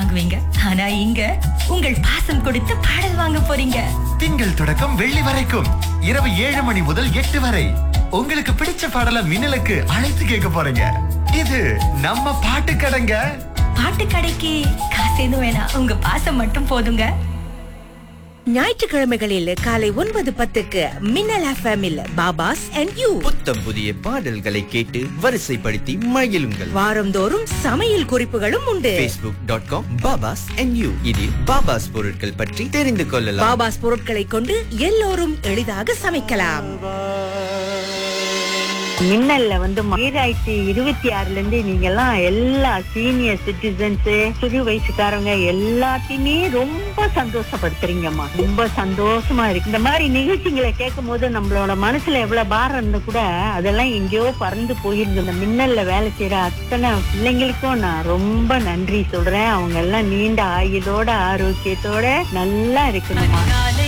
வாங்குவீங்க ஆனா இங்க உங்கள் பாசம் கொடுத்து பாடல் வாங்க போறீங்க திங்கள் தொடக்கம் வெள்ளி வரைக்கும் இரவு ஏழு மணி முதல் எட்டு வரை உங்களுக்கு பிடிச்ச பாடல மின்னலுக்கு அழைத்து கேட்க போறீங்க இது நம்ம பாட்டு கடைங்க பாட்டு கடைக்கு காசு எதுவும் வேணாம் உங்க பாசம் மட்டும் போதுங்க ஞாயிற்றுக்கிழமைகளில் காலை ஒன்பது பத்துக்கு மின்னல் எஃப்எம்மில் பாபாஸ் அண்ட் யூ புத்தம் புதிய பாடல்களை கேட்டு வரிசைப்படுத்தி மகிழுங்கள் வாரந்தோறும் சமையல் குறிப்புகளும் உண்டு facebook.com டாட் காம் பாபாஸ் அண்ட் யூ இதில் பாபாஸ் பொருட்கள் பற்றி தெரிந்து கொள்ளலாம் பாபாஸ் பொருட்களை கொண்டு எல்லோரும் எளிதாக சமைக்கலாம் மின்னல்ல வந்து ஈராயிரத்தி இருபத்தி ஆறுல இருந்து நீங்க எல்லாம் எல்லா சீனியர் சிட்டிசன்ஸ் சிறு வயசுக்காரங்க எல்லாத்தையுமே ரொம்ப சந்தோஷப்படுத்துறீங்கம்மா ரொம்ப சந்தோஷமா இருக்கு இந்த மாதிரி நிகழ்ச்சிகளை கேட்கும் போது நம்மளோட மனசுல எவ்வளவு பாரம் இருந்தா கூட அதெல்லாம் எங்கேயோ பறந்து போயிருந்து இந்த மின்னல்ல வேலை செய்யற அத்தனை பிள்ளைங்களுக்கும் நான் ரொம்ப நன்றி சொல்றேன் அவங்க எல்லாம் நீண்ட ஆயுதோட ஆரோக்கியத்தோட நல்லா இருக்கணும்மா